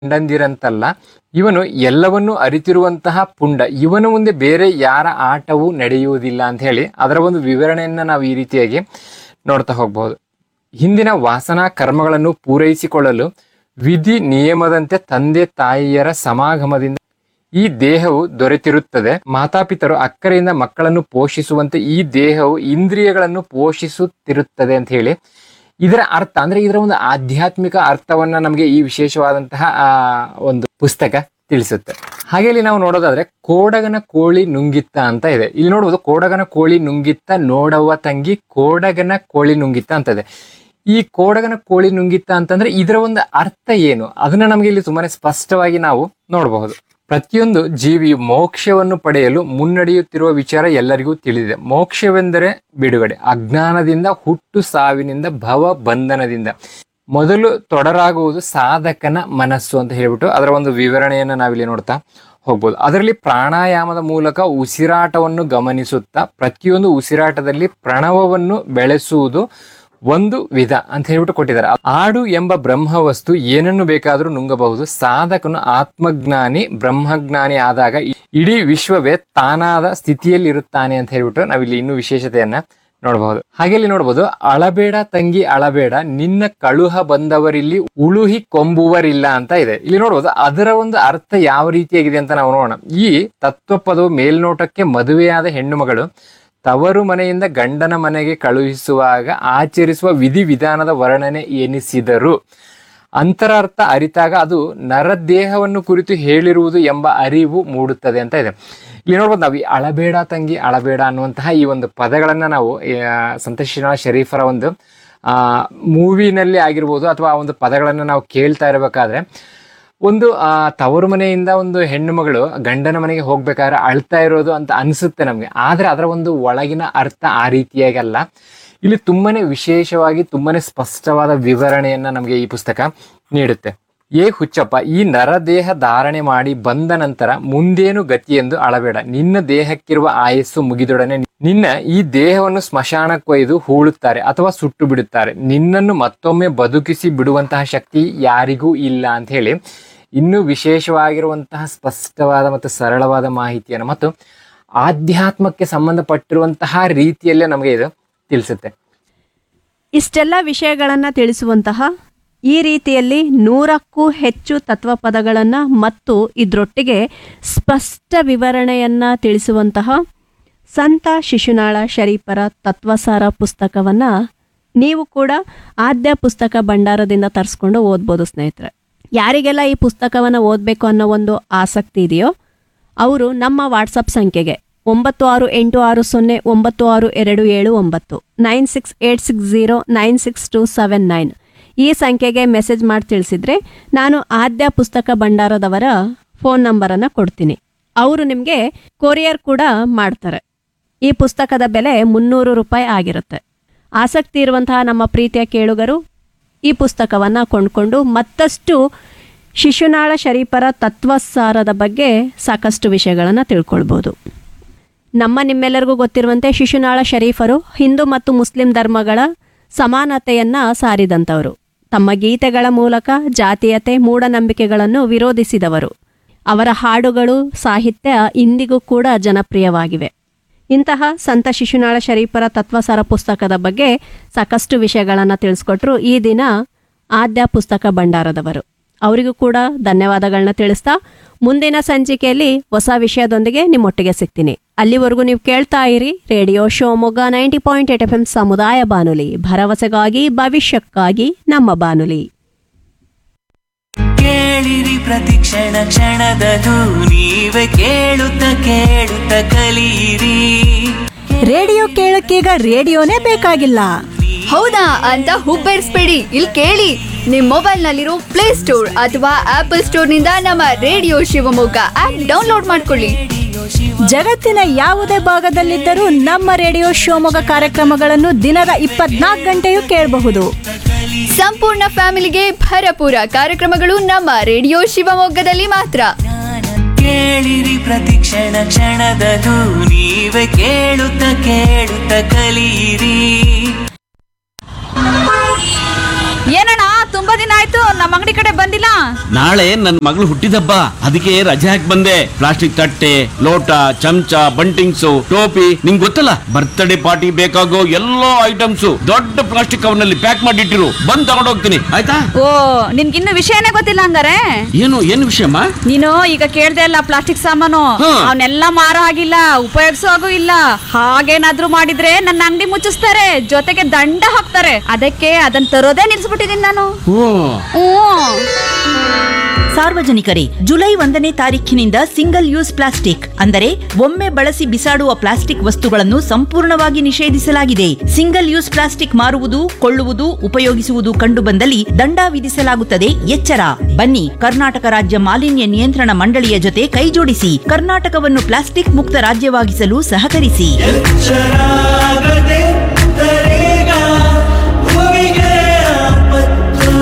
ಗಂಡಂದಿರಂತಲ್ಲ ಇವನು ಎಲ್ಲವನ್ನೂ ಅರಿತಿರುವಂತಹ ಪುಂಡ ಇವನ ಮುಂದೆ ಬೇರೆ ಯಾರ ಆಟವೂ ನಡೆಯುವುದಿಲ್ಲ ಅಂತ ಹೇಳಿ ಅದರ ಒಂದು ವಿವರಣೆಯನ್ನ ನಾವು ಈ ರೀತಿಯಾಗಿ ನೋಡ್ತಾ ಹೋಗ್ಬಹುದು ಹಿಂದಿನ ವಾಸನಾ ಕರ್ಮಗಳನ್ನು ಪೂರೈಸಿಕೊಳ್ಳಲು ವಿಧಿ ನಿಯಮದಂತೆ ತಂದೆ ತಾಯಿಯರ ಸಮಾಗಮದಿಂದ ಈ ದೇಹವು ದೊರೆತಿರುತ್ತದೆ ಮಾತಾಪಿತರು ಅಕ್ಕರೆಯಿಂದ ಮಕ್ಕಳನ್ನು ಪೋಷಿಸುವಂತೆ ಈ ದೇಹವು ಇಂದ್ರಿಯಗಳನ್ನು ಪೋಷಿಸುತ್ತಿರುತ್ತದೆ ಅಂತ ಹೇಳಿ ಇದರ ಅರ್ಥ ಅಂದ್ರೆ ಇದರ ಒಂದು ಆಧ್ಯಾತ್ಮಿಕ ಅರ್ಥವನ್ನ ನಮಗೆ ಈ ವಿಶೇಷವಾದಂತಹ ಆ, ಒಂದು ಪುಸ್ತಕ ತಿಳಿಸುತ್ತೆ ಹಾಗೆ ಇಲ್ಲಿ ನಾವು ನೋಡೋದಾದ್ರೆ ಕೋಡಗನ ಕೋಳಿ ನುಂಗಿತ್ತ ಅಂತ ಇದೆ ಇಲ್ಲಿ ನೋಡುವುದು ಕೋಡಗನ ಕೋಳಿ ನುಂಗಿತ್ತ ನೋಡವ್ವ ತಂಗಿ ಕೋಡಗನ ಕೋಳಿ ನುಂಗಿತ್ತ ಅಂತ ಇದೆ ಈ ಕೋಡಗನ ಕೋಳಿ ನುಂಗಿತ್ತ ಅಂತಂದ್ರೆ ಇದರ ಒಂದು ಅರ್ಥ ಏನು ಅದನ್ನ ನಮಗೆ ಇಲ್ಲಿ ತುಂಬಾನೇ ಸ್ಪಷ್ಟವಾಗಿ ನಾವು ನೋಡಬಹುದು ಪ್ರತಿಯೊಂದು ಜೀವಿಯು ಮೋಕ್ಷವನ್ನು ಪಡೆಯಲು ಮುನ್ನಡೆಯುತ್ತಿರುವ ವಿಚಾರ ಎಲ್ಲರಿಗೂ ತಿಳಿದಿದೆ ಮೋಕ್ಷವೆಂದರೆ ಬಿಡುಗಡೆ ಅಜ್ಞಾನದಿಂದ ಹುಟ್ಟು ಸಾವಿನಿಂದ ಭವ ಬಂಧನದಿಂದ ಮೊದಲು ತೊಡರಾಗುವುದು ಸಾಧಕನ ಮನಸ್ಸು ಅಂತ ಹೇಳ್ಬಿಟ್ಟು ಅದರ ಒಂದು ವಿವರಣೆಯನ್ನು ನಾವಿಲ್ಲಿ ನೋಡ್ತಾ ಹೋಗ್ಬೋದು ಅದರಲ್ಲಿ ಪ್ರಾಣಾಯಾಮದ ಮೂಲಕ ಉಸಿರಾಟವನ್ನು ಗಮನಿಸುತ್ತಾ ಪ್ರತಿಯೊಂದು ಉಸಿರಾಟದಲ್ಲಿ ಪ್ರಣವವನ್ನು ಬೆಳೆಸುವುದು ಒಂದು ವಿಧ ಅಂತ ಹೇಳ್ಬಿಟ್ಟು ಕೊಟ್ಟಿದ್ದಾರೆ ಆಡು ಎಂಬ ಬ್ರಹ್ಮವಸ್ತು ಏನನ್ನು ಬೇಕಾದರೂ ನುಂಗಬಹುದು ಸಾಧಕನು ಆತ್ಮಜ್ಞಾನಿ ಬ್ರಹ್ಮಜ್ಞಾನಿ ಆದಾಗ ಇ- ಇಡೀ ವಿಶ್ವವೇ ತಾನಾದ ಸ್ಥಿತಿಯಲ್ಲಿರುತ್ತಾನೆ ಅಂತ ಹೇಳ್ಬಿಟ್ಟು ನಾವಿಲ್ಲಿ ಇನ್ನೂ ವಿಶೇಷತೆಯನ್ನ ನೋಡಬಹುದು ಹಾಗೆ ಇಲ್ಲಿ ನೋಡಬಹುದು ಅಳಬೇಡ ತಂಗಿ ಅಳಬೇಡ ನಿನ್ನ ಕಳುಹ ಬಂದವರಿಲ್ಲಿ ಉಳುಹಿ ಕೊಂಬುವರಿಲ್ಲ ಅಂತ ಇದೆ ಇಲ್ಲಿ ನೋಡಬಹುದು ಅದರ ಒಂದು ಅರ್ಥ ಯಾವ ರೀತಿಯಾಗಿದೆ ಅಂತ ನಾವು ನೋಡೋಣ ಈ ತತ್ವಪದವು ಮೇಲ್ನೋಟಕ್ಕೆ ಮದುವೆಯಾದ ಹೆಣ್ಣು ಮಗಳು ತವರು ಮನೆಯಿಂದ ಗಂಡನ ಮನೆಗೆ ಕಳುಹಿಸುವಾಗ ಆಚರಿಸುವ ವಿಧಿವಿಧಾನದ ವರ್ಣನೆ ಎನಿಸಿದರು ಅಂತರಾರ್ಥ ಅರಿತಾಗ ಅದು ನರದೇಹವನ್ನು ಕುರಿತು ಹೇಳಿರುವುದು ಎಂಬ ಅರಿವು ಮೂಡುತ್ತದೆ ಅಂತ ಇದೆ ಇಲ್ಲಿ ನೋಡ್ಬೋದು ನಾವು ಈ ಅಳಬೇಡ ತಂಗಿ ಅಳಬೇಡ ಅನ್ನುವಂತಹ ಈ ಒಂದು ಪದಗಳನ್ನ ನಾವು ಆ, ಸಂತೋಷ್ ಶ್ರೀನಿವಾಸ್ ಶರೀಫರ ಒಂದು ಆ ಮೂವಿನಲ್ಲಿ ಆಗಿರ್ಬೋದು ಅಥವಾ ಆ ಒಂದು ಪದಗಳನ್ನು ನಾವು ಕೇಳ್ತಾ ಇರಬೇಕಾದ್ರೆ ಒಂದು ಆ ತವರು ಮನೆಯಿಂದ ಒಂದು ಹೆಣ್ಣು ಮಗಳು ಗಂಡನ ಮನೆಗೆ ಹೋಗ್ಬೇಕಾದ್ರೆ ಅಳ್ತಾ ಇರೋದು ಅಂತ ಅನಿಸುತ್ತೆ ನಮಗೆ ಆದ್ರೆ ಅದರ ಒಂದು ಒಳಗಿನ ಅರ್ಥ ಆ ರೀತಿಯಾಗಿ ಅಲ್ಲ ಇಲ್ಲಿ ತುಂಬಾನೇ ವಿಶೇಷವಾಗಿ ತುಂಬಾನೇ ಸ್ಪಷ್ಟವಾದ ವಿವರಣೆಯನ್ನ ನಮಗೆ ಈ ಪುಸ್ತಕ ನೀಡುತ್ತೆ ಏ ಹುಚ್ಚಪ್ಪ ಈ ನರದೇಹ ಧಾರಣೆ ಮಾಡಿ ಬಂದ ನಂತರ ಮುಂದೇನು ಗತಿ ಎಂದು ಅಳಬೇಡ ನಿನ್ನ ದೇಹಕ್ಕಿರುವ ಆಯಸ್ಸು ಮುಗಿದೊಡನೆ ನಿನ್ನ ಈ ದೇಹವನ್ನು ಸ್ಮಶಾನಕ್ಕೊಯ್ದು ಹೂಳುತ್ತಾರೆ ಅಥವಾ ಸುಟ್ಟು ಬಿಡುತ್ತಾರೆ ನಿನ್ನನ್ನು ಮತ್ತೊಮ್ಮೆ ಬದುಕಿಸಿ ಬಿಡುವಂತಹ ಶಕ್ತಿ ಯಾರಿಗೂ ಇಲ್ಲ ಅಂತ ಹೇಳಿ ಇನ್ನೂ ವಿಶೇಷವಾಗಿರುವಂತಹ ಸ್ಪಷ್ಟವಾದ ಮತ್ತು ಸರಳವಾದ ಮಾಹಿತಿಯನ್ನು ಮತ್ತು ಆಧ್ಯಾತ್ಮಕ್ಕೆ ಸಂಬಂಧಪಟ್ಟಿರುವಂತಹ ರೀತಿಯಲ್ಲೇ ನಮಗೆ ಇದು ತಿಳಿಸುತ್ತೆ ಇಷ್ಟೆಲ್ಲ ವಿಷಯಗಳನ್ನು ತಿಳಿಸುವಂತಹ ಈ ರೀತಿಯಲ್ಲಿ ನೂರಕ್ಕೂ ಹೆಚ್ಚು ತತ್ವಪದಗಳನ್ನು ಮತ್ತು ಇದರೊಟ್ಟಿಗೆ ಸ್ಪಷ್ಟ ವಿವರಣೆಯನ್ನು ತಿಳಿಸುವಂತಹ ಸಂತ ಶಿಶುನಾಳ ಶರೀಫರ ತತ್ವಸಾರ ಪುಸ್ತಕವನ್ನು ನೀವು ಕೂಡ ಆದ್ಯ ಪುಸ್ತಕ ಭಂಡಾರದಿಂದ ತರಿಸ್ಕೊಂಡು ಓದ್ಬೋದು ಸ್ನೇಹಿತರೆ ಯಾರಿಗೆಲ್ಲ ಈ ಪುಸ್ತಕವನ್ನು ಓದಬೇಕು ಅನ್ನೋ ಒಂದು ಆಸಕ್ತಿ ಇದೆಯೋ ಅವರು ನಮ್ಮ ವಾಟ್ಸಪ್ ಸಂಖ್ಯೆಗೆ ಒಂಬತ್ತು ಆರು ಎಂಟು ಆರು ಸೊನ್ನೆ ಒಂಬತ್ತು ಆರು ಎರಡು ಏಳು ಒಂಬತ್ತು nine six eight six zero nine six two seven nine ಈ ಸಂಖ್ಯೆಗೆ ಮೆಸೇಜ್ ಮಾಡಿ ತಿಳಿಸಿದ್ರೆ ನಾನು ಆದ್ಯ ಪುಸ್ತಕ ಭಂಡಾರದವರ ಫೋನ್ ನಂಬರನ್ನು ಕೊಡ್ತೀನಿ ಅವರು ನಿಮಗೆ ಕೊರಿಯರ್ ಕೂಡ ಮಾಡ್ತಾರೆ ಈ ಪುಸ್ತಕದ ಬೆಲೆ ಮುನ್ನೂರು ರೂಪಾಯಿ ಆಗಿರುತ್ತೆ ಆಸಕ್ತಿ ಇರುವಂತಹ ನಮ್ಮ ಪ್ರೀತಿಯ ಕೇಳುಗರು ಈ ಪುಸ್ತಕವನ್ನು ಕೊಂಡ್ಕೊಂಡು ಮತ್ತಷ್ಟು ಶಿಶುನಾಳ ಶರೀಫರ ತತ್ವಸಾರದ ಬಗ್ಗೆ ಸಾಕಷ್ಟು ವಿಷಯಗಳನ್ನು ತಿಳ್ಕೊಳ್ಬೋದು ನಮ್ಮ ನಿಮ್ಮೆಲ್ಲರಿಗೂ ಗೊತ್ತಿರುವಂತೆ ಶಿಶುನಾಳ ಶರೀಫರು ಹಿಂದೂ ಮತ್ತು ಮುಸ್ಲಿಂ ಧರ್ಮಗಳ ಸಮಾನತೆಯನ್ನ ಸಾರಿದಂಥವರು ತಮ್ಮ ಗೀತೆಗಳ ಮೂಲಕ ಜಾತೀಯತೆ ಮೂಢನಂಬಿಕೆಗಳನ್ನು ವಿರೋಧಿಸಿದವರು ಅವರ ಹಾಡುಗಳು ಸಾಹಿತ್ಯ ಇಂದಿಗೂ ಕೂಡ ಜನಪ್ರಿಯವಾಗಿವೆ ಇಂತಹ ಸಂತ ಶಿಶುನಾಳ ಶರೀಫರ ತತ್ವಸಾರ ಪುಸ್ತಕದ ಬಗ್ಗೆ ಸಾಕಷ್ಟು ವಿಷಯಗಳನ್ನು ತಿಳಿಸ್ಕೊಟ್ರು ಈ ದಿನ ಆದ್ಯ ಪುಸ್ತಕ ಭಂಡಾರದವರು ಅವರಿಗೂ ಕೂಡ ಧನ್ಯವಾದಗಳನ್ನ ತಿಳಿಸ್ತಾ ಮುಂದಿನ ಸಂಚಿಕೆಯಲ್ಲಿ ಹೊಸ ವಿಷಯದೊಂದಿಗೆ ನಿಮ್ಮೊಟ್ಟಿಗೆ ಸಿಗ್ತೀನಿ ಅಲ್ಲಿವರೆಗೂ ನೀವು ಕೇಳ್ತಾ ಇರಿ radio Shivamogga ninety point eight F M ಸಮುದಾಯ ಬಾನುಲಿ ಭರವಸೆಗಾಗಿ ಭವಿಷ್ಯಕ್ಕಾಗಿ ನಮ್ಮ ಬಾನುಲಿ ಕೇಳಿರಿ ಪ್ರತಿ ಕ್ಷಣ ಕ್ಷಣದದು ನೀವೇ ಕೇಳುತ್ತ ಕೇಳುತ್ತ ಕಲಿಯಿರಿ ರೇಡಿಯೋ ಕೇಳಕ್ಕೀಗ ರೇಡಿಯೋನೇ ಬೇಕಾಗಿಲ್ಲ ಹೌದಾ ಅಂತ ಹುಬ್ಬೇರಿಸ್ಬೇಡಿ ಇಲ್ಲಿ ಕೇಳಿ ನಿಮ್ಮ ಮೊಬೈಲ್ನಲ್ಲಿರೋ ಪ್ಲೇ ಸ್ಟೋರ್ ಅಥವಾ ಆಪಲ್ ಸ್ಟೋರ್ನಿಂದ ನಮ್ಮ ರೇಡಿಯೋ ಶಿವಮೊಗ್ಗ ಆಪ್ ಡೌನ್ಲೋಡ್ ಮಾಡ್ಕೊಳ್ಳಿ ಜಗತ್ತಿನ ಯಾವುದೇ ಭಾಗದಲ್ಲಿದ್ದರೂ ನಮ್ಮ ರೇಡಿಯೋ ಶಿವಮೊಗ್ಗ ಕಾರ್ಯಕ್ರಮಗಳನ್ನು ದಿನದ ಇಪ್ಪತ್ನಾಲ್ಕು ಗಂಟೆಯೂ ಕೇಳಬಹುದು ಸಂಪೂರ್ಣ ಫ್ಯಾಮಿಲಿಗೆ ಭರಪೂರ ಕಾರ್ಯಕ್ರಮಗಳು ನಮ್ಮ ರೇಡಿಯೋ ಶಿವಮೊಗ್ಗದಲ್ಲಿ ಮಾತ್ರ ಕೇಳಿರಿ ಪ್ರತಿ ಕ್ಷಣ ಕ್ಷಣದದು ನೀವೇ ಕೇಳುತ್ತ ಕೇಳುತ್ತ ಕಲಿಯಿರಿ ಏನಣ್ಣ ತುಂಬಾ ದಿನ ಆಯ್ತು ನಮ್ಮ ಅಂಗಡಿ ಕಡೆ ಬಂದಿಲ್ಲ ನಾಳೆ ನನ್ನ ಮಗಳು ಹುಟ್ಟಿದಬ್ಬ ಅದಕ್ಕೆ ರಜೆ ಹಾಕಿ ಬಂದೆ ಪ್ಲಾಸ್ಟಿಕ್ ತಟ್ಟೆ ಲೋಟ ಚಮಚ ಬಂಟಿಂಗ್ಸು ಟೋಪಿ ನಿಂಗ್ ಗೊತ್ತಲ್ಲ ಬರ್ತ್ಡೇ ಪಾರ್ಟಿ ಬೇಕಾಗೋ ಎಲ್ಲಾ ಐಟಮ್ಸ್ ದೊಡ್ಡ ಪ್ಲಾಸ್ಟಿಕ್ ಕವರ್ನಲ್ಲಿ ಪ್ಯಾಕ್ ಮಾಡಿಟ್ಟಿರು ಬಂದ್ ತಗೊಂಡ್ ಹೋಗ್ತೀನಿ ಆಯ್ತಾ ಓ ನಿನ್ಗಿನ್ನು ವಿಷಯನೇ ಗೊತ್ತಿಲ್ಲ ಹಂಗಾರೆ ಏನು ಏನು ವಿಷಯಮ್ಮ ನೀನು ಈಗ ಕೇಳ್ದೆ ಅಲ್ಲ ಪ್ಲಾಸ್ಟಿಕ್ ಸಾಮಾನು ಹಾ. ಅವನ್ನೆಲ್ಲ ಮಾರೋ ಆಗಿಲ್ಲ ಉಪಯೋಗಿಸೋ ಹಾಗೂ ಇಲ್ಲ ಹಾಗೇನಾದ್ರೂ ಮಾಡಿದ್ರೆ ನನ್ನ ಅಂಗಡಿ ಮುಚ್ಚಿಸ್ತಾರೆ ಜೊತೆಗೆ ದಂಡ ಹಾಕ್ತಾರೆ ಅದಕ್ಕೆ ಅದನ್ನ ತರೋದೇ ನಿಲ್ಸ್ಬಿಟ್ಟಿದೀನಿ ನಾನು ಓ ಹ್ಮ್ ಸಾರ್ವಜನಿಕರೇ ಜುಲೈ ಒಂದನೇ ತಾರೀಖಿನಿಂದ ಸಿಂಗಲ್ ಯೂಸ್ ಪ್ಲಾಸ್ಟಿಕ್ ಅಂದರೆ ಒಮ್ಮೆ ಬಳಸಿ ಬಿಸಾಡುವ ಪ್ಲಾಸ್ಟಿಕ್ ವಸ್ತುಗಳನ್ನು ಸಂಪೂರ್ಣವಾಗಿ ನಿಷೇಧಿಸಲಾಗಿದೆ ಸಿಂಗಲ್ ಯೂಸ್ ಪ್ಲಾಸ್ಟಿಕ್ ಮಾರುವುದು ಕೊಳ್ಳುವುದು ಉಪಯೋಗಿಸುವುದು ಕಂಡುಬಂದಲ್ಲಿ ದಂಡ ವಿಧಿಸಲಾಗುತ್ತದೆ ಎಚ್ಚರ ಬನ್ನಿ ಕರ್ನಾಟಕ ರಾಜ್ಯ ಮಾಲಿನ್ಯ ನಿಯಂತ್ರಣ ಮಂಡಳಿಯ ಜೊತೆ ಕೈಜೋಡಿಸಿ ಕರ್ನಾಟಕವನ್ನು ಪ್ಲಾಸ್ಟಿಕ್ ಮುಕ್ತ ರಾಜ್ಯವಾಗಿಸಲು ಸಹಕರಿಸಿ ಶರಾಗದೆ ತರೇಗ ಭೂಮಿಗೆ ಆಪತ್ತು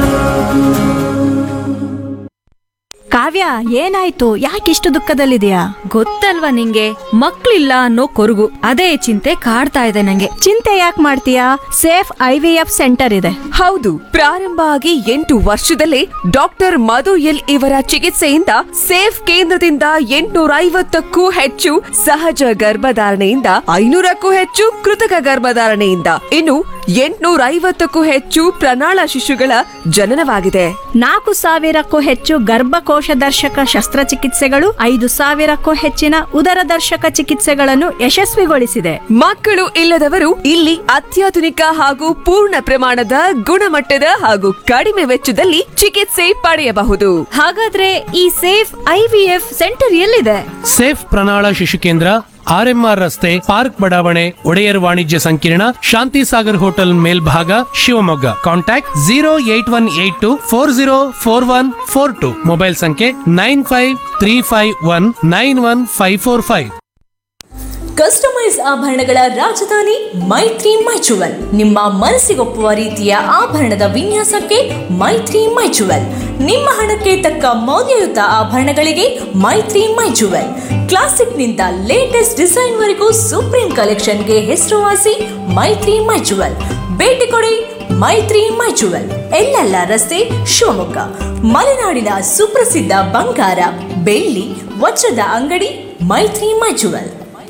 ಕಾವ್ಯ ಏನಾಯ್ತು ಯಾಕಿಷ್ಟು ದುಃಖದಲ್ಲಿದೆಯಾ ಗೊತ್ತಲ್ವಾ ನಿಂಗೆ ಮಕ್ಳಿಲ್ಲ ಅನ್ನೋ ಕೊರಗು ಅದೇ ಚಿಂತೆ ಕಾಡ್ತಾ ಇದೆ ನಂಗೆ ಚಿಂತೆ ಯಾಕೆ ಮಾಡ್ತೀಯಾ Safe I V F centre ಇದೆ ಹೌದು ಪ್ರಾರಂಭ ಆಗಿ ಎಂಟು ವರ್ಷದಲ್ಲೇ ಡಾಕ್ಟರ್ ಮಧು ಎಲ್ ಇವರ ಚಿಕಿತ್ಸೆಯಿಂದ ಸೇಫ್ ಕೇಂದ್ರದಿಂದ ಎಂಟುನೂರ ಐವತ್ತಕ್ಕೂ ಹೆಚ್ಚು ಸಹಜ ಗರ್ಭಧಾರಣೆಯಿಂದ ಐನೂರಕ್ಕೂ ಹೆಚ್ಚು ಕೃತಕ ಗರ್ಭಧಾರಣೆಯಿಂದ ಇನ್ನು ಎಂಟುನೂರ ಐವತ್ತಕ್ಕೂ ಹೆಚ್ಚು ಪ್ರಣಾಳ ಶಿಶುಗಳ ಜನನವಾಗಿದೆ ನಾಲ್ಕು ಸಾವಿರಕ್ಕೂ ಹೆಚ್ಚು ಗರ್ಭಕೋಶ ದರ್ಶಕ ಶಸ್ತ್ರಚಿಕಿತ್ಸೆಗಳು ಐದು ಸಾವಿರಕ್ಕೂ ಹೆಚ್ಚಿನ ಉದರ ದರ್ಶಕ ಚಿಕಿತ್ಸೆಗಳನ್ನು ಯಶಸ್ವಿಗೊಳಿಸಿದೆ ಮಕ್ಕಳು ಇಲ್ಲದವರು ಇಲ್ಲಿ ಅತ್ಯಾಧುನಿಕ ಹಾಗೂ ಪೂರ್ಣ ಪ್ರಮಾಣದ ಗುಣಮಟ್ಟದ ಹಾಗೂ ಕಡಿಮೆ ವೆಚ್ಚದಲ್ಲಿ ಚಿಕಿತ್ಸೆ ಪಡೆಯಬಹುದು ಹಾಗಾದ್ರೆ ಈ ಸೇಫ್ ಐವಿಎಫ್ ಸೆಂಟರ್ ಎಲ್ಲಿದೆ ಸೇಫ್ ಪ್ರಣಾಳ ಶಿಶು ಕೇಂದ್ರ ಆರ್ಎಂಆರ್ ರಸ್ತೆ ಪಾರ್ಕ್ ಬಡಾವಣೆ ಒಡೆಯರ್ ವಾಣಿಜ್ಯ ಸಂಕೀರ್ಣ ಶಾಂತಿ ಸಾಗರ್ ಹೋಟೆಲ್ ಮೇಲ್ಭಾಗ Shivamogga contact zero eight one eight two four zero four one four two mobile ಸಂಖ್ಯೆ nine five three five one nine one five four five customise ಆಭರಣಗಳ ರಾಜಧಾನಿ ಮೈತ್ರಿ ಮೈಚುವಲ್ ನಿಮ್ಮ ಮನಸ್ಸಿಗೊಪ್ಪುವ ರೀತಿಯ ಆಭರಣದ ವಿನ್ಯಾಸಕ್ಕೆ ಮೈತ್ರಿ ಮೈಚುವಲ್ ನಿಮ್ಮ ಹಣಕ್ಕೆ ತಕ್ಕ ಮೌಲ್ಯಯುತ ಆಭರಣಗಳಿಗೆ ಮೈತ್ರಿ ಮೈಚುವಲ್ ಕ್ಲಾಸಿಕ್ನಿಂದ ಲೇಟೆಸ್ಟ್ ಡಿಸೈನ್ ವರೆಗೂ ಸುಪ್ರೀಂ ಕಲೆಕ್ಷನ್ಗೆ ಹೆಸರುವಾಸಿ ಮೈತ್ರಿ ಮೈಚುವಲ್ ಭೇಟಿ ಕೊಡಿ ಮೈತ್ರಿ ಮೈಚುವಲ್ ಎಲ್ಲೆಲ್ಲ ರಸ್ತೆ ಶಿವಮೊಗ್ಗ ಮಲೆನಾಡಿನ ಸುಪ್ರಸಿದ್ಧ ಬಂಗಾರ ಬೆಳ್ಳಿ ವಜ್ರದ ಅಂಗಡಿ ಮೈತ್ರಿ ಮೈಚುವಲ್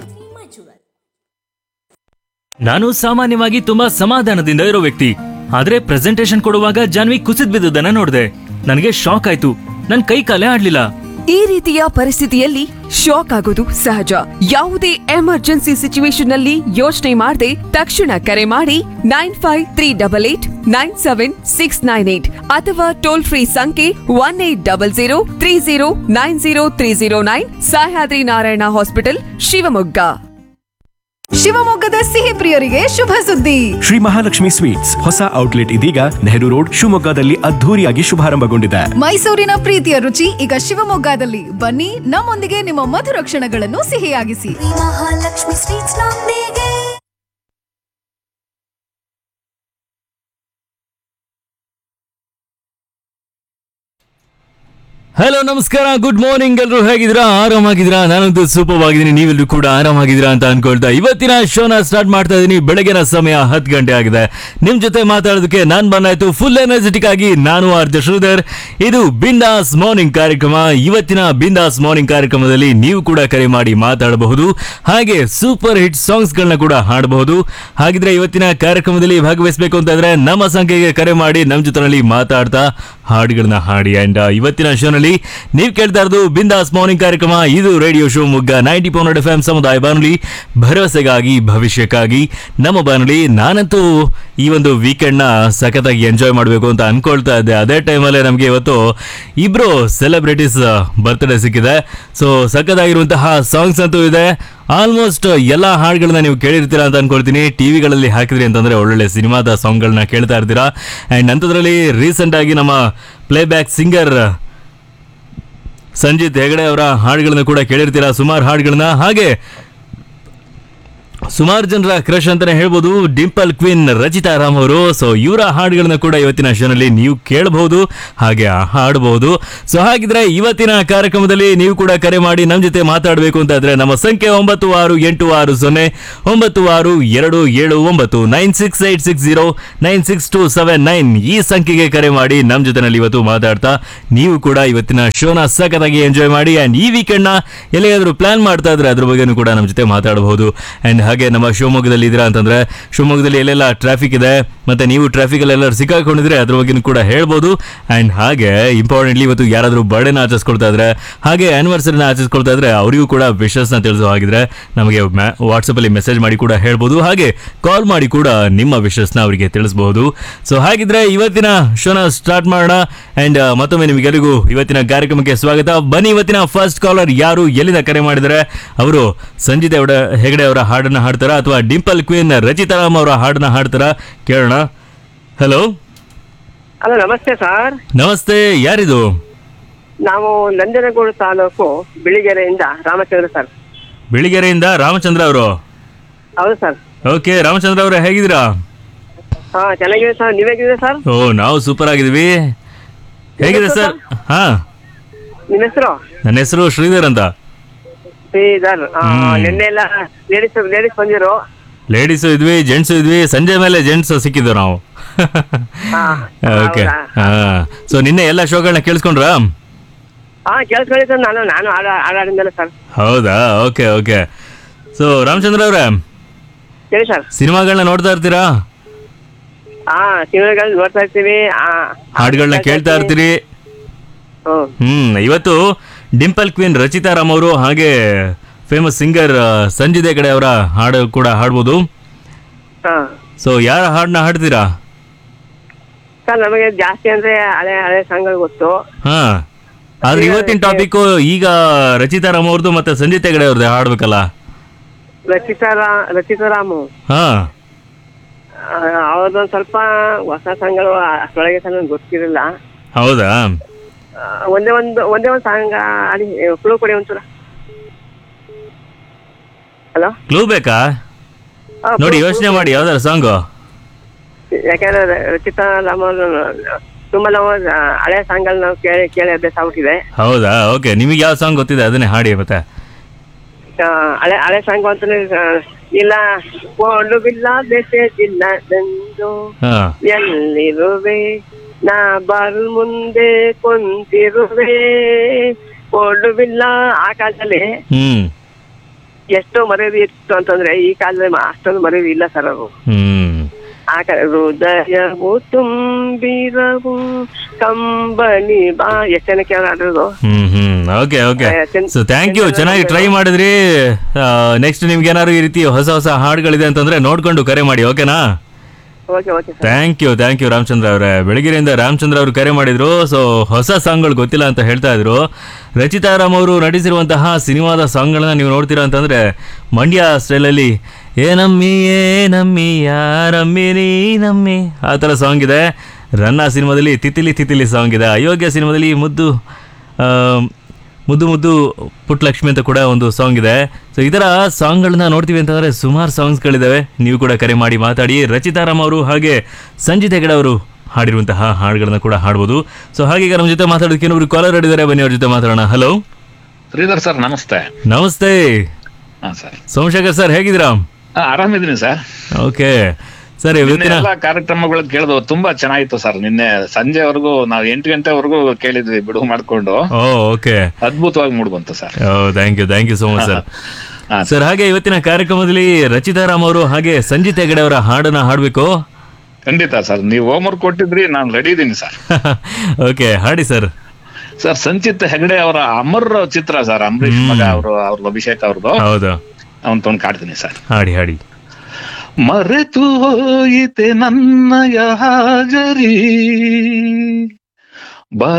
ನಾನು ಸಾಮಾನ್ಯವಾಗಿ ತುಂಬಾ ಸಮಾಧಾನದಿಂದ ಇರೋ ವ್ಯಕ್ತಿ ಆದ್ರೆ ಪ್ರೆಸೆಂಟೇಶನ್ ಕೊಡುವಾಗ ಜಾನ್ವಿ ಕುಸಿದ್ ಬಿದ್ದುದನ್ನ ನೋಡಿದೆ ನನಗೆ ಶಾಕ್ ಆಯ್ತು ನನ್ ಕೈ ಕಾಲೇ ಆಡ್ಲಿಲ್ಲ ಈ ರೀತಿಯ ಪರಿಸ್ಥಿತಿಯಲ್ಲಿ ಶಾಕ್ ಆಗೋದು ಸಹಜ ಯಾವುದೇ ಎಮರ್ಜೆನ್ಸಿ ಸಿಚುವೇಶನ್ ನಲ್ಲಿ ಯೋಚನೆ ಮಾಡದೆ ತಕ್ಷಣ ಕರೆ ಮಾಡಿ nine five three double eight nine seven six nine eight ಅಥವಾ ಟೋಲ್ ಫ್ರೀ ಸಂಖ್ಯೆ one eight double zero three zero nine zero three zero nine Sahyadri Narayana hospital Shivamogga ಶಿವಮೊಗ್ಗದ ಸಿಹಿ ಪ್ರಿಯರಿಗೆ ಶುಭ ಸುದ್ದಿ ಶ್ರೀ ಮಹಾಲಕ್ಷ್ಮಿ ಸ್ವೀಟ್ಸ್ ಹೊಸ ಔಟ್ಲೆಟ್ ಇದೀಗ ನೆಹರು ರೋಡ್ ಶಿವಮೊಗ್ಗದಲ್ಲಿ ಅದ್ಧೂರಿಯಾಗಿ ಶುಭಾರಂಭಗೊಂಡಿದೆ ಮೈಸೂರಿನ ಪ್ರೀತಿಯ ರುಚಿ ಈಗ ಶಿವಮೊಗ್ಗದಲ್ಲಿ ಬನ್ನಿ ನಮ್ಮೊಂದಿಗೆ ನಿಮ್ಮ ಮಧುರ ಕ್ಷಣಗಳನ್ನು ಸಿಹಿಯಾಗಿಸಿ ಮಹಾಲಕ್ಷ್ಮಿ ಸ್ವೀಟ್ಸ್ ಹಲೋ ನಮಸ್ಕಾರ ಗುಡ್ ಮಾರ್ನಿಂಗ್ ಎಲ್ಲರೂ ಹೇಗಿದ್ದೀರಾ ಆರಾಮಾಗಿದ್ದೀರಾ ನಾನಂತೂ ಸೂಪರ್ ಆಗಿದ್ದೀನಿ ನೀವೆಲ್ಲರೂ ಕೂಡ ಆರಾಮಾಗಿದ್ದೀರಾ ಅಂತ ಅನ್ಕೊಳ್ತಾ ಇವತ್ತಿನ ಶೋನ ಸ್ಟಾರ್ಟ್ ಮಾಡ್ತಾ ಇದ್ದೀನಿ ಬೆಳಗಿನ ಸಮಯ ಹತ್ತು ಗಂಟೆ ಆಗಿದೆ ನಿಮ್ ಜೊತೆ ಮಾತಾಡೋದಕ್ಕೆ ನಾನ್ ಬಂದಾಯ್ತು ಫುಲ್ ಎನರ್ಜೆಟಿಕ್ ಆಗಿ ನಾನು ಆರ್ಜ ಶ್ರೀಧರ್ ಇದು ಬಿಂದಾಸ್ ಮಾರ್ನಿಂಗ್ ಕಾರ್ಯಕ್ರಮ ಇವತ್ತಿನ ಬಿಂದಾಸ್ ಮಾರ್ನಿಂಗ್ ಕಾರ್ಯಕ್ರಮದಲ್ಲಿ ನೀವು ಕೂಡ ಕರೆ ಮಾಡಿ ಮಾತಾಡಬಹುದು ಹಾಗೆ ಸೂಪರ್ ಹಿಟ್ ಸಾಂಗ್ಸ್ ಗಳನ್ನ ಕೂಡ ಹಾಡಬಹುದು ಹಾಗಿದ್ರೆ ಇವತ್ತಿನ ಕಾರ್ಯಕ್ರಮದಲ್ಲಿ ಭಾಗವಹಿಸಬೇಕು ಅಂತಂದ್ರೆ ನಮ್ಮ ಸಂಖ್ಯೆಗೆ ಕರೆ ಮಾಡಿ ನಮ್ಮ ಜೊತೆನಲ್ಲಿ ಮಾತಾಡ್ತಾ ಹಾಡುಗಳನ್ನ ಹಾಡಿ ಅಂಡ್ ಇವತ್ತಿನ ಶೋನಲ್ಲಿ ನೀವು ಕೇಳ್ತಾ ಇರೋದು ಬಿಂದಾಸ್ ಮಾರ್ನಿಂಗ್ ಕಾರ್ಯಕ್ರಮ ಇದು ರೇಡಿಯೋ ಶೋ ಮುಗ್ಗ ನೈಂಟಿ ಪೌಂಡ್ ಎಫ್ ಎಂ ಸಮುದಾಯ ಬಾನುಲಿ ಭರವಸೆಗಾಗಿ ಭವಿಷ್ಯಕ್ಕಾಗಿ ನಮ್ಮ ಬಾನುಲಿ ನಾನಂತೂ ಈ ಒಂದು ವೀಕೆಂಡ್ ನ ಸಖತ್ತಾಗಿ ಎಂಜಾಯ್ ಮಾಡಬೇಕು ಅಂತ ಅನ್ಕೊಳ್ತಾ ಇದ್ದೆ ಅದೇ ಟೈಮಲ್ಲೇ ನಮಗೆ ಇವತ್ತು ಇಬ್ರು ಸೆಲೆಬ್ರಿಟೀಸ್ ಬರ್ತ್ಡೇ ಸಿಕ್ಕಿದೆ ಸೊ ಸಖತ್ತಾಗಿರುವಂತಹ ಸಾಂಗ್ಸ್ ಅಂತೂ ಇದೆ ಆಲ್ಮೋಸ್ಟ್ ಎಲ್ಲ ಹಾಡುಗಳನ್ನ ನೀವು ಕೇಳಿರ್ತೀರಾ ಅಂತ ಅನ್ಕೊಳ್ತೀನಿ ಟಿವಿಗಳಲ್ಲಿ ಹಾಕಿದ್ರಿ ಅಂತಂದ್ರೆ ಒಳ್ಳೊಳ್ಳೆ ಸಿನಿಮಾದ ಸಾಂಗ್ಗಳನ್ನ ಕೇಳ್ತಾ ಇರ್ತೀರಾ ಅಂಡ್ ಅಂಥದ್ರಲ್ಲಿ ರೀಸೆಂಟ್ ಆಗಿ ನಮ್ಮ ಪ್ಲೇಬ್ಯಾಕ್ ಸಿಂಗರ್ ಸಂಜಿತ್ ಹೆಗಡೆ ಅವರ ಹಾಡುಗಳನ್ನ ಕೂಡ ಕೇಳಿರ್ತೀರಾ ಸುಮಾರು ಹಾಡುಗಳನ್ನ ಹಾಗೆ ಸುಮಾರು ಜನರ ಕ್ರಶ್ ಅಂತಾನೆ ಹೇಳ್ಬೋದು ಡಿಂಪಲ್ ಕ್ವೀನ್ ರಚಿತಾ ರಾಮ್ ಅವರು ಸೊ ಇವರ ಹಾಡುಗಳನ್ನ ಕೂಡ ಇವತ್ತಿನ ಶೋನಲ್ಲಿ ನೀವು ಕೇಳಬಹುದು ಹಾಗೆ ಹಾಡಬಹುದು ಸೊ ಹಾಗಿದ್ರೆ ಇವತ್ತಿನ ಕಾರ್ಯಕ್ರಮದಲ್ಲಿ ನೀವು ಕೂಡ ಕರೆ ಮಾಡಿ ನಮ್ಮ ಜೊತೆ ಮಾತಾಡಬೇಕು ಅಂತ ಇದ್ರೆ ನಮ್ಮ ಸಂಖ್ಯೆ ಒಂಬತ್ತು ಆರು ಎಂಟು ಆರು ಸೊನ್ನೆ ಒಂಬತ್ತು ಆರು ಎರಡು ಏಳು ಒಂಬತ್ತು nine six eight six zero nine six two seven nine ಈ ಸಂಖ್ಯೆಗೆ ಕರೆ ಮಾಡಿ ನಮ್ಮ ಜೊತೆನಲ್ಲಿ ಇವತ್ತು ಮಾತಾಡ್ತಾ ನೀವು ಕೂಡ ಇವತ್ತಿನ ಶೋನ ಸಖತ್ತಾಗಿ ಎಂಜಾಯ್ ಮಾಡಿ ಅಂಡ್ ಈ ವೀಕೆಂಡ್ ನ ಎಲ್ಲಿಯಾದ್ರೂ ಪ್ಲಾನ್ ಮಾಡ್ತಾ ಇದ್ರೆ ಅದ್ರ ಬಗ್ಗೆನೂ ಕೂಡ ನಮ್ಮ ಜೊತೆ ಮಾತಾಡಬಹುದು ಅಂಡ್ ಹಾಗೆ ನಮ್ಮ ಶಿವಮೊಗ್ಗದಲ್ಲಿ ಇದ್ದೀರಾ ಅಂತಂದ್ರೆ ಶಿವಮೊಗ್ಗದಲ್ಲಿ ಎಲ್ಲೆಲ್ಲ ಟ್ರಾಫಿಕ್ ಇದೆ ಮತ್ತೆ ನೀವು ಟ್ರಾಫಿಕ್ ಅಲ್ಲಿ ಎಲ್ಲರೂ ಸಿಕ್ಕಾಕೊಂಡಿದ್ರೆ ಅದ್ರ ಬಗ್ಗೆನೂ ಕೂಡ ಹೇಳ್ಬೋದು ಅಂಡ್ ಹಾಗೆ ಇಂಪಾರ್ಟೆಂಟ್ಲಿ ಇವತ್ತು ಯಾರಾದರೂ ಬರ್ಡೇನ ಆಚರಿಸ್ಕೊಳ್ತಾ ಇದ್ರೆ ಹಾಗೆ ಆನಿವರ್ಸರಿನ ಆಚರಿಸ್ಕೊಳ್ತಾ ಇದ್ರೆ ಅವರಿಗೂ ಕೂಡ ವಿಶಸ್ ನ ತಿಳಿಸೋ ಹಾಗಿದ್ರೆ ನಮಗೆ ವಾಟ್ಸಪ್ ಅಲ್ಲಿ ಮೆಸೇಜ್ ಮಾಡಿ ಕೂಡ ಹೇಳ್ಬೋದು ಹಾಗೆ ಕಾಲ್ ಮಾಡಿ ಕೂಡ ನಿಮ್ಮ ವಿಶಸ್ ನ ಅವರಿಗೆ ತಿಳಿಸಬಹುದು ಸೊ ಹಾಗಿದ್ರೆ ಇವತ್ತಿನ ಶೋನ ಸ್ಟಾರ್ಟ್ ಮಾಡೋಣ ಅಂಡ್ ಮತ್ತೊಮ್ಮೆ ನಿಮಗೆಲ್ಲರಿಗೂ ಇವತ್ತಿನ ಕಾರ್ಯಕ್ರಮಕ್ಕೆ ಸ್ವಾಗತ ಬನ್ನಿ ಇವತ್ತಿನ ಫಸ್ಟ್ ಕಾಲರ್ ಯಾರು ಎಲ್ಲಿಂದ ಕರೆ ಮಾಡಿದರೆ ಅವರು ಸಂಜಿತ್ ಅವರ ಹೆಗಡೆ ಅವರ ಹಾಡನ್ನ ಹಾಡ್ತಾರ ಅಥವಾ ಡಿಂಪಲ್ ಕ್ವೀನ್ ರಚಿತಾ ರಾಮ್ ಅವರ ಹಾಡನ್ನ ಹಾಡ್ತಾರ ಕೇಳೋಣ ಹಲೋ ಹಲೋ ನಮಸ್ತೆ ಸರ್ ನಮಸ್ತೆ ಯಾರಿದು ನಾವು ನಂಜನಗೂಡು ತಾಲೂಕು ಬಿಳಿಗೆರೆಯಿಂದ ರಾಮಚಂದ್ರ ಸರ್ ಬಿಳಿಗೆರೆಯಿಂದ ರಾಮಚಂದ್ರ ಅವರು ಹೌದು ಸರ್ ಓಕೆ ರಾಮಚಂದ್ರ ಅವರೇ ಹೇಗಿದ್ದೀರಾ ಹಾ ಚೆನ್ನಾಗಿದೆ ಸರ್ ನೀವ್ ಹೇಗಿದ್ದೀರಾ ಸರ್ ಓ ನಾವು ಸೂಪರ್ ಆಗಿದ್ದೀವಿ ಹೇಗಿದೆ ಸರ್ ಹಾ ನಿಮ್ಮ ಹೆಸರು ನನ್ನ ಹೆಸರು ಶ್ರೀಧರ್ ಅಂತ ಶ್ರೀಧರ್ ಆ, ಹ್ಮ್. ನಿನ್ನೆ ಎಲ್ಲ ಲೇಡೀಸ್ ಲೇಡೀಸ್ ಬಂದಿರು ಲೇಡೀಸು ಇದ್ವಿ ಜೆಂಟ್ಸ್ ಇದ್ವಿ ಸಂಜೆ ಮೇಲೆ ಜೆಂಟ್ಸ್ ಸಿಕ್ಕಿದ್ದು ನಾವು ಓಕೆ ಹಾ ಸೊ ನಿನ್ನೆ ಎಲ್ಲ ಶೋಗಳನ್ನ ಕೇಳಿಸ್ಕೊಂಡ್ರಾ ಹಾ ಕೇಳಿಸ್ಕೊಳ್ಳಿ ಸರ್ ನಾನು ನಾನು ಆಡ ಆಡಾಡಿದ್ಮೇಲೆ ಸರ್ ಹೌದಾ ಓಕೆ ಓಕೆ ಸೊ ರಾಮಚಂದ್ರ ಅವ್ರೆ ಹೇಳಿ ಸರ್ ಸಿನಿಮಾಗಳನ್ನ ನೋಡ್ತಾ ಇರ್ತೀರಾ ಹಾ ಸಿನಿಮಾಗಳು ನೋಡ್ತಾ ಇರ್ತೀವಿ ಆ, ಹಾಡುಗಳನ್ನ ಕೇಳ್ತಾ ಇರ್ತೀರಿ ಹ್ಮ್. ಹ್ಮ್ ಇವತ್ತು ಡಿಂಪಲ್ ಕ್ವೀನ್ ರಚಿತಾ ರಾಮ್ ಅವರು ಹಾಗೆ ಫೇಮಸ್ ಸಿಂಗರ್ ಸಂಜಿದೆ ಕಡೆ ಅವರ ಹಾಡು ಕೂಡ ಹಾಡ್ಬೋದು ಹಾ ಸೊ ಯಾರ ಹಾಡನ್ನ ಹಾಡ್ತೀರಾ ಸರ್ ನಮಗೆ ಜಾಸ್ತಿ ಅಂದ್ರೆ ಹಳೆ ಹಳೆ ಸಾಂಗ್ಗಳು ಗೊತ್ತು ಹಾ ಆದ್ರೆ ಇವತ್ತಿನ ಟಾಪಿಕ್ ಈಗ ರಚಿತಾ ರಾಮ್ ಅವ್ರದ್ದು ಮತ್ತೆ ಸಂಜಿತ್ ಹೆಗಡೆ ಅವ್ರದ್ದು ಹಾಡ್ಬೇಕಲ್ಲ ರಚಿತಾ ರಾ- ರಚಿತಾ ರಾಮು ಹಾ ಆ, ಅವ್ರದ್ದೊಂದ್ ಸ್ವಲ್ಪ ಹೊಸ ಸಾಂಗ್ಗಳು ಅಷ್ಟೊಳಗೆ ಸಹ ನನಗೆ ಗೊತ್ತಿರಲಿಲ್ಲ ಹೌದಾ ಆ, ಒಂದೇ ಒಂದು ಒಂದೇ ಒಂದು ಸಾಂಗ್ ಆಡಿ ಕುಳು ಕೊಡಿ ಒಂಚೂರ ಹಲೋ ಕ್ಲೂ ಬೇಕಾ ಹಾ, ನೋಡಿ ಕ್ಲೂ- ಯೋಚನೆ ಮಾಡಿ ಯಾವ್ದಾರ ಸಾಂಗು ಯಾಕಂದ್ರೆ ರಚಿತಾ ರಾಮ್ ಅವ್ರು ತುಂಬಾ ನಾವು ಆ, ಹಳೆ ಸಾಂಗ್ಗಳು ನಾವು ಕೇಳಿ ಕೇಳಿ ಅಭ್ಯಾಸ ಆಗ್ಬಿಟ್ಟಿದೆ ಹೌದಾ ಓಕೆ ನಿಮಗೆ ಯಾವ ಸಾಂಗ್ ಗೊತ್ತಿದೆ ಅದನ್ನೇ ಹಾಡಿ ಮತ್ತೆ ಆ, ಹಳೆ ಹಳೆ ಸಾಂಗ್ ಅಂತಾನೆ ಆ, ಇಲ್ಲ ಕೊಂಡು ಬಿಲ್ಲ ಬೆಸೆದಿಲ್ಲ ನಂದು ಹಾ ಎಲ್ಲಿರುವೆ ನಾ ಬರ್ ಮುಂದೆ ಕುಂತಿರುವೆ ಕೊಂಡು ಬಿಲ್ಲ ಆ ಕಾಲದಲ್ಲಿ ಹ್ಮ್ ಎಷ್ಟೋ ಮರೆವಿ ಇತ್ತು ಅಂತಂದ್ರೆ ಈ ಕಾಲದಲ್ಲಿ ಮ- ಅಷ್ಟೊಂದು ಮರೆವಿ ಇಲ್ಲ ಸರ್ ಅದು ಹ್ಮ್ ಆ ಕಾಲ ಹೃದಯವು ತುಂಬಿರವು ಕಂಬನಿ ಬಾ ಎಷ್ಟು ಜನ ಕೇಳ ಆಡಿರೋದು ಹ್ಮ್ ಹ್ಮ್ okay okay so thank you ಚೆನ್ನಾಗಿ ಟ್ರೈ ಮಾಡಿದ್ರಿ ನೆಕ್ಸ್ಟ್ ನಿಮ್ಗೆ ಏನಾದ್ರು ಈ ರೀತಿ ಹೊಸ ಹೊಸ ಹಾಡುಗಳಿದೆ ಅಂತಂದ್ರೆ ನೋಡ್ಕೊಂಡು ಕರೆ ಮಾಡಿ ಓಕೆನಾ okay okay sir thank you thank you Ramachandra ಅವರೇ ಬೆಳಗ್ಗೆಯಿಂದ ರಾಮಚಂದ್ರ ಅವರು ಕರೆ ಮಾಡಿದ್ರು ಸೊ ಹೊಸ ಸಾಂಗ್ಗಳು ಗೊತ್ತಿಲ್ಲ ಅಂತ ಹೇಳ್ತಾ ಇದ್ರು ರಚಿತಾ ರಾಮ್ ಅವರು ನಟಿಸಿರುವಂತಹ ಸಿನಿಮಾದ ಸಾಂಗ್ಗಳನ್ನ ನೀವು ನೋಡ್ತೀರಾ ಅಂತಂದ್ರೆ ಮಂಡ್ಯ ಸ್ಟೈಲಲ್ಲಿ ಏನಮ್ಮಿ ಏನಮ್ಮಿ ಯಾರಮ್ಮಿ ನೀ ನಮ್ಮಿ ಆ ಥರ ಸಾಂಗ್ ಇದೆ ರನ್ನ ಸಿನಿಮಾದಲ್ಲಿ ತಿತಿಲಿ ತಿತಿಲಿ ಸಾಂಗ್ ಇದೆ ಅಯೋಗ್ಯ ಸಿನಿಮಾದಲ್ಲಿ ಮುದ್ದು ಆ, ಮುದ್ದು ಮುದ್ದು ಪುಟ್ಟಲಕ್ಷ್ಮಿ ಅಂತ ಕೂಡ ಒಂದು ಸಾಂಗ್ ಇದೆ ಸೊ ಈ ಥರ ಸಾಂಗ್ಗಳನ್ನ ನೋಡ್ತೀವಿ ಅಂತಂದರೆ ಸುಮಾರು ಸಾಂಗ್ಸ್ಗಳಿದ್ದಾವೆ ನೀವು ಕೂಡ ಕರೆ ಮಾಡಿ ಮಾತಾಡಿ ರಚಿತಾರಾಮ್ ಅವರು ಹಾಗೆ ಸಂಜಿತ್ ಹೆಗಡೆ ಅವರು ಹಾಡಿರುವಂತಹ ಹಾಡುಗಳನ್ನ ಕೂಡ ಹಾಡ್ಬೋದು ಸೊ ಹಾಗೆ ಈಗ ನಮ್ಮ ಜೊತೆ ಮಾತಾಡೋದಕ್ಕೆ ಇನ್ನೊಬ್ರು ಕಾಲರ್ ಆಡಿದ್ದಾರೆ ಬನ್ನಿ ಅವ್ರ ಜೊತೆ ಮಾತಾಡೋಣ ಹಲೋ ಶ್ರೀಧರ್ ಸರ್ ನಮಸ್ತೆ ನಮಸ್ತೆ ಹಾ ಸರ್ ಸೋಮಶೇಖರ್ ಸರ್ ಹೇಗಿದ್ದೀರಾ ಹಾ, ಆರಾಮಿದ್ದೀನಿ ಸರ್ ಓಕೆ ಸರ್ ನಿನ್ನೆ ಇವತ್ತಿನ ಎಲ್ಲ ಕಾರ್ಯಕ್ರಮಗಳು ಕೇಳಿದ್ವು ತುಂಬಾ ಚೆನ್ನಾಗಿತ್ತು ಸರ್ ನಿನ್ನೆ ಸಂಜೆವರೆಗೂ ನಾವು ಎಂಟು ಗಂಟೆವರೆಗೂ ಕೇಳಿದ್ವಿ ಬಿಡುವು ಮಾಡ್ಕೊಂಡು ಓ ಓಕೆ ಅದ್ಭುತವಾಗಿ ಮೂಡ್ ಬಂತು sir oh thank you thank you so much sir sir ಹಾಗೆ ಇವತ್ತಿನ ಕಾರ್ಯಕ್ರಮದಲ್ಲಿ ರಚಿತಾರಾಮ್ ಅವರು ಹಾಗೆ ಸಂಜಿತ್ ಹೆಗಡೆ ಅವರ ಹಾಡನ್ನ ಹಾಡಬೇಕು ಖಂಡಿತ ಸರ್ ನೀವು ಹೋಮ್ವರ್ಕ್ ಕೊಟ್ಟಿದ್ರಿ ನಾನು ರೆಡಿ ಇದ್ದೀನಿ ಸರ್ ಓಕೆ ಹಾಡಿ ಸರ್ ಸರ್ ಸಂಚಿತ್ ಹೆಗಡೆ ಅವರ ಅಮರ್ ಚಿತ್ರ ಸರ್ ಅಂಬರೀಷ್ ಮಗ ಅವರು ಅವ್ರದ್ದು ಅಭಿಷೇಕ್ ಅವ್ರದ್ದು ಹೌದು ಅವನ್ ತೊಗೊಂಡು ಕಾಡ್ತೀನಿ ಸರ್ ಹಾಡಿ ಹಾಡಿ ಮರೆತು ಹೋಯಿತೆ ನನ್ನಯ ಹಾಜರಿ